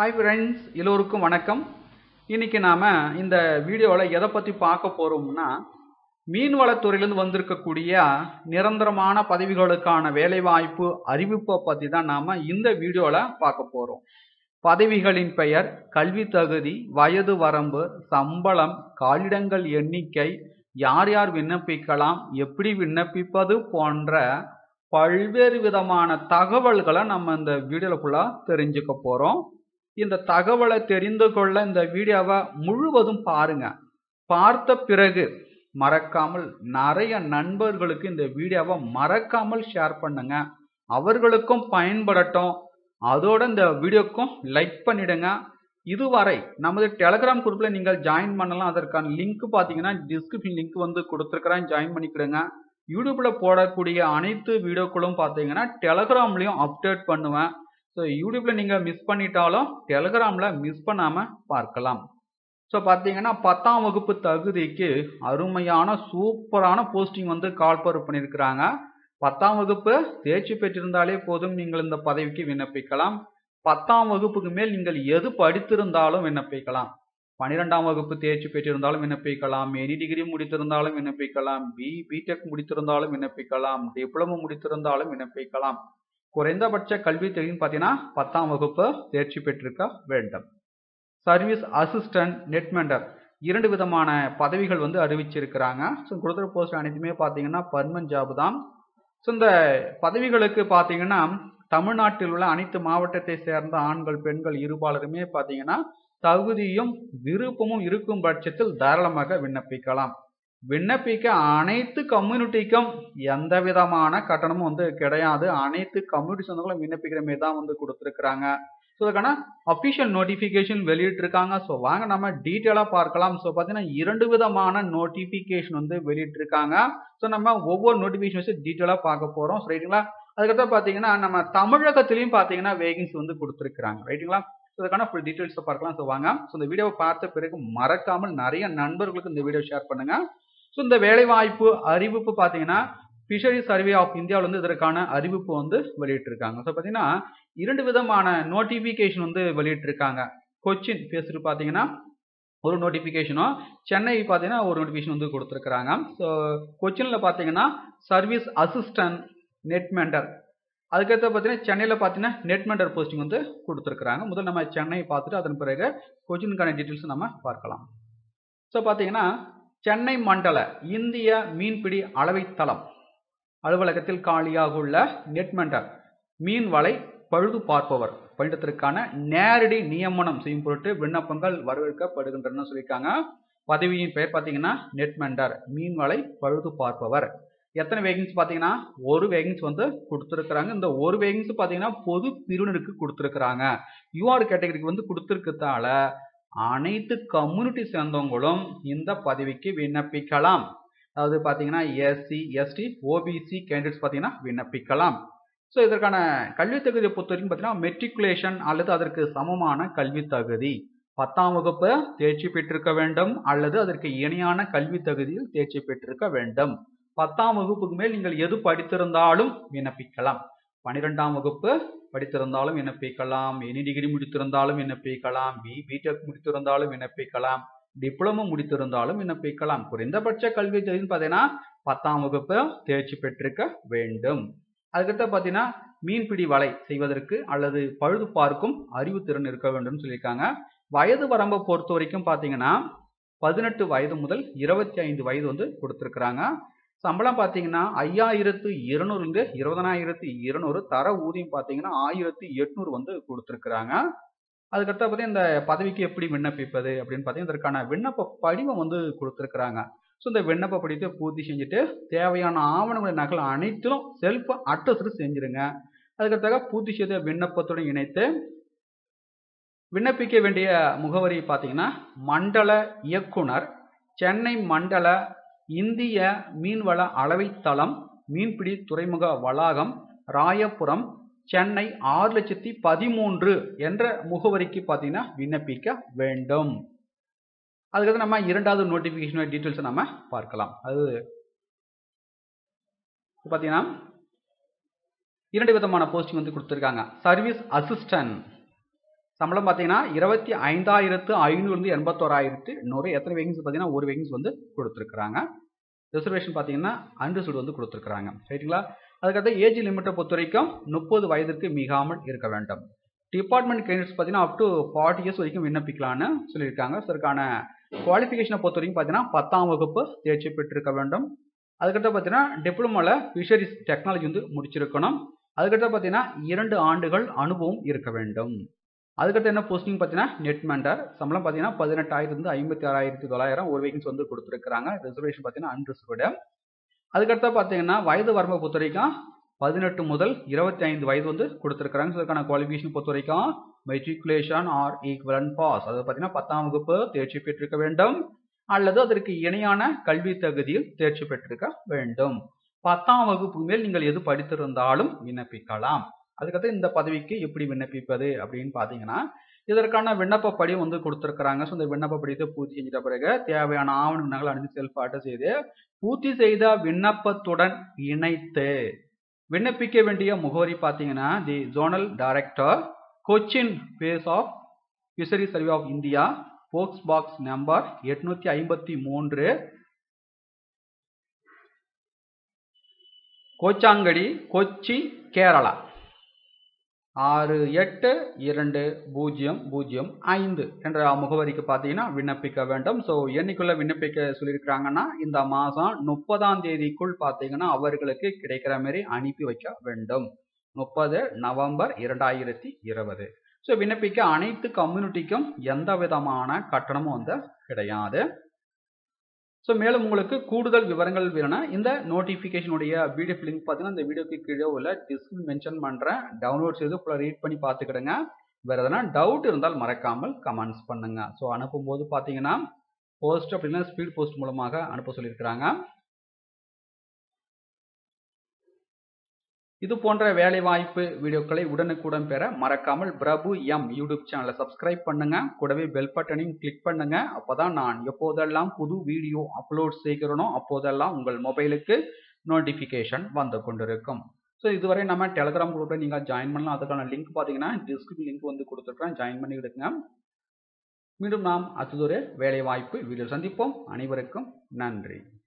hi friends எல்லோருக்கும் வணக்கம் இன்னைக்கு நாம் இந்த வீடியோவில் எதை பற்றி பார்க்க போகிறோம்னா மீன்வளத்துறையிலேருந்து வந்திருக்கக்கூடிய நிரந்தரமான பதவிகளுக்கான வேலைவாய்ப்பு அறிவிப்பை பற்றி தான் நாம் இந்த வீடியோவில் பார்க்க போகிறோம் பதவிகளின் பெயர் கல்வி தகுதி வயது வரம்பு சம்பளம் காலிடங்கள் எண்ணிக்கை யார் யார் விண்ணப்பிக்கலாம் எப்படி விண்ணப்பிப்பது போன்ற பல்வேறு விதமான தகவல்களை நம்ம இந்த வீடியோவில் ஃபுல்லாக தெரிஞ்சுக்க போகிறோம் இந்த தகவலை தெரிந்து கொள்ள இந்த வீடியோவை முழுவதும் பாருங்க பார்த்த பிறகு மறக்காமல் நிறைய நண்பர்களுக்கு இந்த வீடியோவை மறக்காமல் ஷேர் பண்ணுங்க அவர்களுக்கும் பயன்படட்டும் அதோட இந்த வீடியோக்கும் லைக் பண்ணிடுங்க இதுவரை நமது டெலகிராம் குரூப்பில் நீங்கள் ஜாயின் பண்ணலாம் அதற்கான லிங்க் பார்த்தீங்கன்னா டிஸ்கிரிப்ஷன் லிங்க் வந்து கொடுத்துருக்குறேன் ஜாயின் பண்ணிக்கிடுங்க யூடியூப்பில் போடக்கூடிய அனைத்து வீடியோக்களும் பார்த்தீங்கன்னா டெலகிராம்லேயும் அப்டேட் பண்ணுவேன் ஸோ யூடியூப்பில் நீங்கள் மிஸ் பண்ணிட்டாலும் டெலகிராமில் மிஸ் பண்ணாமல் பார்க்கலாம் ஸோ பார்த்தீங்கன்னா பத்தாம் வகுப்பு தகுதிக்கு அருமையான சூப்பரான போஸ்டிங் வந்து கால்பர் பண்ணியிருக்கிறாங்க பத்தாம் வகுப்பு தேர்ச்சி பெற்றிருந்தாலே போதும் நீங்கள் இந்த பதவிக்கு விண்ணப்பிக்கலாம் பத்தாம் வகுப்புக்கு மேல் நீங்கள் எது படித்திருந்தாலும் விண்ணப்பிக்கலாம் பன்னிரெண்டாம் வகுப்பு தேர்ச்சி பெற்றிருந்தாலும் விண்ணப்பிக்கலாம் எனி டிகிரி முடித்திருந்தாலும் விண்ணப்பிக்கலாம் பி பிடெக் முடித்திருந்தாலும் விண்ணப்பிக்கலாம் டிப்ளமோ முடித்திருந்தாலும் விண்ணப்பிக்கலாம் குறைந்தபட்ச கல்வி தகுதின்னு பார்த்தீங்கன்னா பத்தாம் வகுப்பு தேர்ச்சி பெற்றிருக்க வேண்டும் சர்வீஸ் அசிஸ்டன்ட் நெட்மெண்டர் இரண்டு விதமான பதவிகள் வந்து அறிவிச்சிருக்கிறாங்க ஸோ கொடுக்குற போஸ்ட் அனைத்துமே பார்த்தீங்கன்னா பர்மனன்ட் ஜாப் தான் ஸோ இந்த பதவிகளுக்கு பார்த்தீங்கன்னா தமிழ்நாட்டில் உள்ள அனைத்து மாவட்டத்தை சேர்ந்த ஆண்கள் பெண்கள் இருபாலருமே பார்த்தீங்கன்னா தகுதியும் விருப்பமும் இருக்கும் பட்சத்தில் தாராளமாக விண்ணப்பிக்கலாம் விண்ணப்பிக்க அனைத்து கம்யூனிட்டிக்கும் எந்த விதமான கட்டணமும் வந்து கிடையாது அனைத்து கம்யூனிட்டி சொந்தங்களும் விண்ணப்பிக்கிற மாரி தான் வந்து கொடுத்துருக்குறாங்க ஸோ அதுக்கான அஃபிஷியல் நோட்டிஃபிகேஷன் வெளியிட்டிருக்காங்க ஸோ வாங்க நம்ம டீட்டெயிலாக பார்க்கலாம் ஸோ பார்த்தீங்கன்னா இரண்டு விதமான நோட்டிஃபிகேஷன் வந்து வெளியிட்டிருக்காங்க ஸோ நம்ம ஒவ்வொரு நோட்டிஃபிகேஷன் வச்சு டீட்டெயிலாக பார்க்க போகிறோம் ரைட்டுங்களா அதுக்கப்புறம் பார்த்தீங்கன்னா நம்ம தமிழகத்திலையும் பார்த்தீங்கன்னா வேகன்சி வந்து கொடுத்துருக்குறாங்க ரைட்டுங்களா ஸோ அதுக்கான ஃபுல் டீட்டெயில்ஸை பார்க்கலாம் ஸோ வாங்க ஸோ இந்த வீடியோவை பார்த்த பிறகு மறக்காமல் நிறைய நண்பர்களுக்கு இந்த வீடியோ ஷேர் பண்ணுங்க ஸோ இந்த வேலைவாய்ப்பு அறிவிப்பு பார்த்தீங்கன்னா ஃபிஷரி சர்வே ஆஃப் இந்தியாவில் வந்து இதற்கான அறிவிப்பு வந்து வெளியிட்டிருக்காங்க ஸோ பார்த்தீங்கன்னா இரண்டு விதமான நோட்டிஃபிகேஷன் வந்து வெளியிட்டிருக்காங்க கொச்சின் பேசிட்டு பார்த்தீங்கன்னா ஒரு நோட்டிஃபிகேஷனும் சென்னை பார்த்தீங்கன்னா ஒரு நோட்டிஃபிகேஷன் வந்து கொடுத்துருக்குறாங்க ஸோ கொச்சினில் பார்த்தீங்கன்னா சர்வீஸ் அசிஸ்டன்ட் நெட்மெண்டர் அதுக்கடுத்து பார்த்தீங்கன்னா சென்னையில் பார்த்தீங்கன்னா நெட்மெண்டர் போஸ்டிங் வந்து கொடுத்துருக்குறாங்க முதல் நம்ம சென்னை பார்த்துட்டு அதன் பிறகு கொச்சினுக்கான டீட்டெயில்ஸ் நம்ம பார்க்கலாம் ஸோ பார்த்தீங்கன்னா சென்னை மண்டல இந்திய மீன்பிடி அளவைத்தளம் அலுவலகத்தில் காலியாக உள்ள நெட்மெண்டர் மீன் வலை பழுது பார்ப்பவர் பணியிடத்திற்கான நேரடி நியமனம் செய்யும் பொருட்டு விண்ணப்பங்கள் வரவேற்கப்படுகின்றன சொல்லியிருக்காங்க பதவியின் பெயர் பார்த்தீங்கன்னா நெட்மெண்டர் மீன் வலை பழுது பார்ப்பவர் எத்தனை வேகன்சி பார்த்தீங்கன்னா ஒரு வேகன்சி வந்து கொடுத்துருக்குறாங்க இந்த ஒரு வேகன்சி பார்த்தீங்கன்னா பொது பிரிவினருக்கு கொடுத்துருக்குறாங்க யூஆர் கேட்டகரிக்கு வந்து கொடுத்துருக்கதால அனைத்து கம்யூனிட்டி சேர்ந்தவங்களும் இந்த பதவிக்கு விண்ணப்பிக்கலாம் அதாவது பார்த்தீங்கன்னா எஸ்சி எஸ்டி ஓபிசி கேண்டிடேட்ஸ் பார்த்தீங்கன்னா விண்ணப்பிக்கலாம் ஸோ இதற்கான கல்வி தகுதியை பொறுத்த வரைக்கும் பார்த்தீங்கன்னா மெட்ரிகுலேஷன் அல்லது அதற்கு சமமான கல்வி தகுதி பத்தாம் வகுப்பு தேர்ச்சி பெற்றிருக்க வேண்டும் அல்லது அதற்கு இணையான கல்வி தகுதியில் தேர்ச்சி பெற்றிருக்க வேண்டும் பத்தாம் வகுப்புக்கு மேல் நீங்கள் எது படித்திருந்தாலும் விண்ணப்பிக்கலாம் பன்னிரெண்டாம் வகுப்பு படித்திருந்தாலும் விண்ணப்பிக்கலாம் எனி டிகிரி முடித்திருந்தாலும் விண்ணப்பிக்கலாம் பி பிடெக் முடித்திருந்தாலும் விண்ணப்பிக்கலாம் டிப்ளமோ முடித்திருந்தாலும் விண்ணப்பிக்கலாம் குறைந்தபட்ச கல்வி தகுதின்னு பார்த்தீங்கன்னா பத்தாம் வகுப்பு தேர்ச்சி பெற்றிருக்க வேண்டும் அதுக்கடுத்து பார்த்தீங்கன்னா மீன்பிடி வலை செய்வதற்கு அல்லது பழுது பார்க்கும் அறிவுத்திறன் இருக்க வேண்டும் சொல்லியிருக்காங்க வயது வரம்பை பொறுத்த வரைக்கும் பார்த்தீங்கன்னா பதினெட்டு வயது முதல் இருபத்தி ஐந்து வயது வந்து கொடுத்துருக்குறாங்க சம்பளம் பார்த்தீங்கன்னா ஐயாயிரத்து இருநூறுலேருந்து இருபதனாயிரத்து இருநூறு தர ஊதியம் பார்த்தீங்கன்னா ஆயிரத்தி எட்நூறு வந்து கொடுத்துருக்குறாங்க அதுக்கடுத்து பார்த்தீங்கன்னா இந்த பதவிக்கு எப்படி விண்ணப்பிப்பது அப்படின்னு பார்த்தீங்கன்னா இதற்கான விண்ணப்ப படிவம் வந்து கொடுத்துருக்குறாங்க ஸோ இந்த விண்ணப்ப படிவத்தை பூர்த்தி செஞ்சுட்டு தேவையான ஆவணங்களை நகல் அனைத்திலும் செல்ஃப் அட்ரஸ் செஞ்சுருங்க அதுக்கடுத்தாக பூர்த்தி செய்த விண்ணப்பத்துடன் இணைத்து விண்ணப்பிக்க வேண்டிய முகவரி பார்த்தீங்கன்னா மண்டல இயக்குனர் சென்னை மண்டல இந்திய மீன்வள அளவைத்தளம் மீன்பிடி துறைமுக வளாகம் ராயபுரம் சென்னை ஆறு லட்சத்தி பதிமூன்று என்ற முகவரிக்கு பார்த்தீங்கன்னா விண்ணப்பிக்க வேண்டும் அதுக்கடுத்து நம்ம இரண்டாவது நோட்டிஃபிகேஷன் டீட்டெயில்ஸை நம்ம பார்க்கலாம் அது பார்த்தீங்கன்னா இரண்டு விதமான போஸ்டிங் வந்து கொடுத்துருக்காங்க சர்வீஸ் அசிஸ்டன்ட் சம்பளம் பார்த்தீங்கன்னா இருபத்தி ஐந்தாயிரத்து ஐநூறுலேருந்து எண்பத்தோராயிரத்து நூறு எத்தனை வேகன்சி பார்த்தீங்கன்னா ஒரு வேகன்சி வந்து கொடுத்துருக்குறாங்க ரிசர்வேஷன் பார்த்தீங்கன்னா அன்ரிசர்வ்டு வந்து கொடுத்துருக்குறாங்க ரைட்டுங்களா அதுக்கடுத்து ஏஜ் லிமிட்டை பொறுத்த வரைக்கும் முப்பது வயதிற்கு மிகாமல் இருக்க வேண்டும் டிபார்ட்மெண்ட் கேண்டிடேட்ஸ் பார்த்தீங்கன்னா அப் டு ஃபார்ட்டி இயர்ஸ் வரைக்கும் விண்ணப்பிக்கலாம்னு சொல்லியிருக்காங்க ஸோ அதுக்கான குவாலிஃபிகேஷனை பொறுத்த வரைக்கும் பார்த்தீங்கன்னா பத்தாம் வகுப்பு தேர்ச்சி பெற்றிருக்க வேண்டும் அதுக்கடுத்து பார்த்தீங்கன்னா டிப்ளமோவில் ஃபிஷரிஸ் டெக்னாலஜி வந்து முடிச்சிருக்கணும் அதுக்கடுத்து பார்த்தீங்கன்னா இரண்டு ஆண்டுகள் அனுபவம் இருக்க வேண்டும் அதுக்கடுத்து என்ன போஸ்டிங் பார்த்தீங்கன்னா நெட் மெண்டர் சம்பளம் பார்த்தீங்கன்னா பதினெட்டாயிரத்து ஐம்பத்தி ஆறாயிரத்தி தொள்ளாயிரம் ஒரு வேகன்ஸ் வந்து கொடுத்துருக்காங்க ரிசர்வேஷன் பார்த்தீங்கன்னா அன்ரிசர்வ்டு அதுக்கடுத்து பார்த்தீங்கன்னா வயது வரம்பை பொறுத்த வரைக்கும் பதினெட்டு முதல் இருபத்தி ஐந்து வயது வந்து கொடுத்துருக்காங்க அதுக்கான குவாலிஃபிகேஷன் பொறுத்த வரைக்கும் மெட்ரிகுலேஷன் ஆர் ஈக்குவலன் பாஸ் அது பார்த்தீங்கன்னா பத்தாம் வகுப்பு தேர்ச்சி பெற்றிருக்க வேண்டும் அல்லது அதற்கு இணையான கல்வி தகுதியில் தேர்ச்சி பெற்றிருக்க வேண்டும் பத்தாம் வகுப்பு மேல் நீங்கள் எது படித்திருந்தாலும் விண்ணப்பிக்கலாம் அதுக்கடுத்து இந்த பதவிக்கு எப்படி விண்ணப்பிப்பது அப்படின்னு பார்த்தீங்கன்னா இதற்கான விண்ணப்ப படிவம் வந்து கொடுத்துருக்குறாங்க ஸோ இந்த விண்ணப்ப படிவத்தை பூர்த்தி செஞ்சிட்ட பிறகு தேவையான ஆவண விண்ணங்கள் அனுப்பி செல்ஃப் அட்டை செய்து பூர்த்தி செய்த விண்ணப்பத்துடன் இணைத்து விண்ணப்பிக்க வேண்டிய முகவரி பார்த்தீங்கன்னா the zonal director Cochin base of fishery survey of India box box number எட்நூத்தி ஐம்பத்தி மூன்று கோச்சாங்கடி கொச்சி கேரளா ஆறு எட்டு இரண்டு பூஜ்ஜியம் பூஜ்ஜியம் ஐந்து என்ற முகவரிக்கு பார்த்தீங்கன்னா விண்ணப்பிக்க வேண்டும் ஸோ என்னைக்குள்ள விண்ணப்பிக்க சொல்லியிருக்கிறாங்கன்னா இந்த மாதம் முப்பதாம் தேதிக்குள் பார்த்தீங்கன்னா அவர்களுக்கு கிடைக்கிற மாதிரி அனுப்பி வைக்க வேண்டும் முப்பது நவம்பர் இரண்டாயிரத்தி இருபது ஸோ விண்ணப்பிக்க அனைத்து கம்யூனிட்டிக்கும் எந்த விதமான கட்டணமும் வந்து கிடையாது ஸோ மேலும் உங்களுக்கு கூடுதல் விவரங்கள் வேணும்னா இந்த நோட்டிஃபிகேஷனுடைய பிடிஎஃப் லிங்க் பார்த்தீங்கன்னா இந்த வீடியோக்கு கீழே உள்ள டிஸ்கிரிப் மென்ஷன் பண்ணுறேன் டவுன்லோட் செய்து ஃபுல்லாக ரீட் பண்ணி பார்த்துக்கிடுங்க வேறு எதனா டவுட் இருந்தால் மறக்காமல் கமெண்ட்ஸ் பண்ணுங்க ஸோ அனுப்பும்போது பார்த்தீங்கன்னா போஸ்ட் அப்படின்னா ஸ்பீட் போஸ்ட் மூலமாக அனுப்ப சொல்லியிருக்கிறாங்க இது போன்ற வேலை வாய்ப்பு வீடியோக்களை உடனுக்குடன் பெற மறக்காமல் பிரபு எம் யூடியூப் சேனலை சப்ஸ்கிரைப் பண்ணுங்க கூடவே பெல் பட்டனையும் கிளிக் பண்ணுங்க அப்போதான் நான் எப்போதெல்லாம் புது வீடியோ அப்லோட் செய்கிறனோ அப்போதெல்லாம் உங்கள் மொபைலுக்கு நோட்டிஃபிகேஷன் வந்து கொண்டிருக்கும் ஸோ இதுவரை நம்ம டெலிகிராம் குரூப்பில் நீங்கள் ஜாயின் பண்ணலாம் அதுக்கான லிங்க் பார்த்தீங்கன்னா டிஸ்கிரிப்ஷன் லிங்க் வந்து கொடுத்துருக்கேன் ஜாயின் பண்ணி விடுங்க மீண்டும் நாம் அடுத்ததொரு வேலை வாய்ப்பு வீடியோ சந்திப்போம் அனைவருக்கும் நன்றி